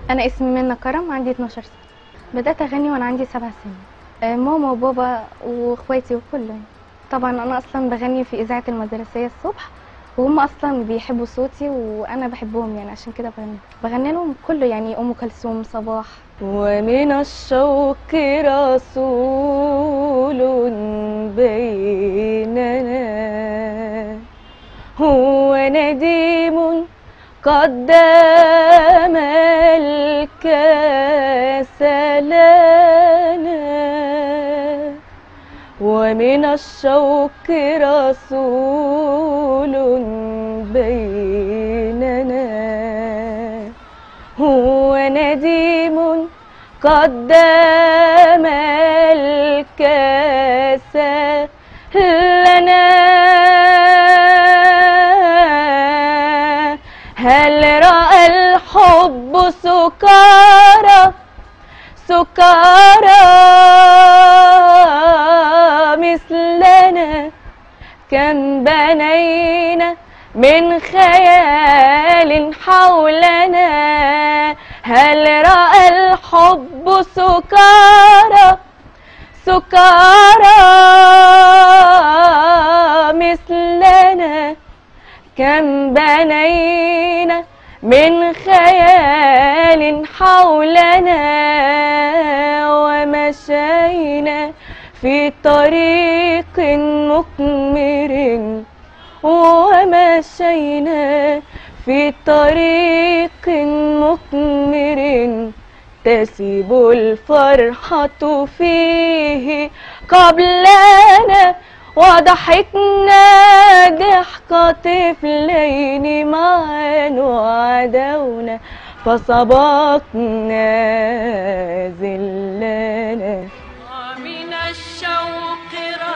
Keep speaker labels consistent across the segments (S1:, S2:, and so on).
S1: انا اسمي منى كرم عندي 12 سنه بدات اغني وانا عندي سبع سنين آه، ماما وبابا واخواتي وكله يعني. طبعا انا اصلا بغني في اذاعه المدرسيه الصبح وهم اصلا بيحبوا صوتي وانا بحبهم يعني عشان كده بغني بغني لهم كله يعني ام كلثوم صباح ومن الشوق رسول بيننا هو نديم قدم الكاس لنا ومن الشوق رسول بيننا هو نديم قدم الكاس لنا هل رأى الحب سكارى سكارى مثلنا كم بنينا من خيال حولنا هل رأى الحب سكارى سكارى مثلنا كم بنينا من خيال حولنا ومشينا في طريق مثمر ومشينا في طريق مثمر تسيب الفرحة فيه قبلنا وضحكنا ضحك طفلين معا وعدونا فسبقنا ذلنا
S2: ومن الشوق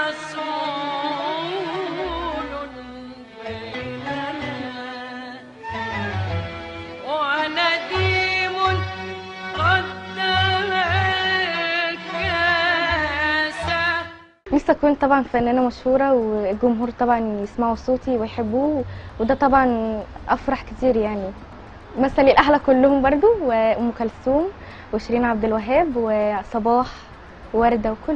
S2: رسول بيننا ونديم قدم الكاس
S1: نفسي اكون طبعا فنانه مشهوره والجمهور طبعا يسمعوا صوتي ويحبوه وده طبعا افرح كتير يعني مثل الاحلى كلهم برضو وام كلثوم وشيرين عبد الوهاب وصباح وورده وكله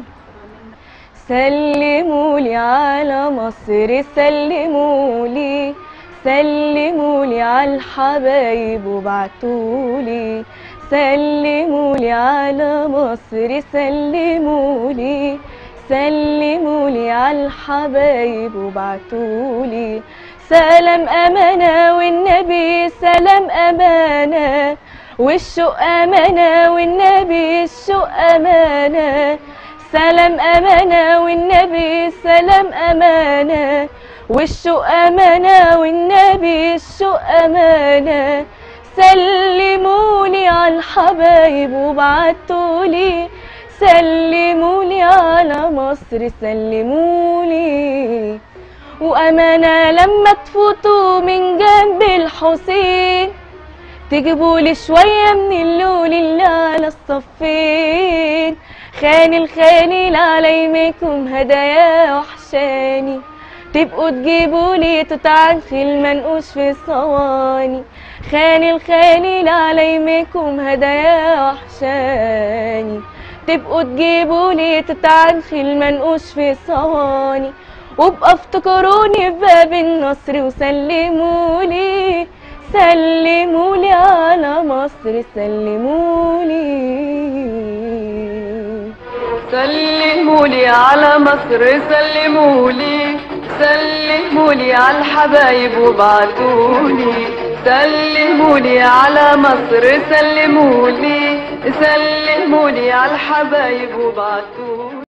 S1: سلموا لي على مصر سلموا لي سلموا لي على الحبايب وبعتوا لي سلموا لي على مصر سلموا لي سلموا لي على الحبايب وبعتوا لي سلام أمانة والنبي سلام أمانة والشوق أمانة والنبي الشوق أمانة سلام أمانة والنبي سلام أمانة والشوق أمانة والنبي الشوق أمانة سلمولي على الحبايب وبعتولي سلمولي على مصر سلمولي وأمانة لما تفوتوا من جنب الحسين تجيبولي شوية من اللول اللي على الصفين خان الخاني على يميكم هدايا وحشاني تبقوا تجيبولي تتعنخ المنقوش في الصواني خان الخاني على يميكم هدايا وحشاني تبقوا تجيبولي تتعنخ المنقوش في الصواني وابقى افتكروني في باب النصر وسلمولي سلمولي على مصر سلمولي
S3: سلمولي على مصر سلمولي سلمولي على الحبايب وبعتولي سلمولي على مصر سلمولي سلمولي على الحبايب وبعتولي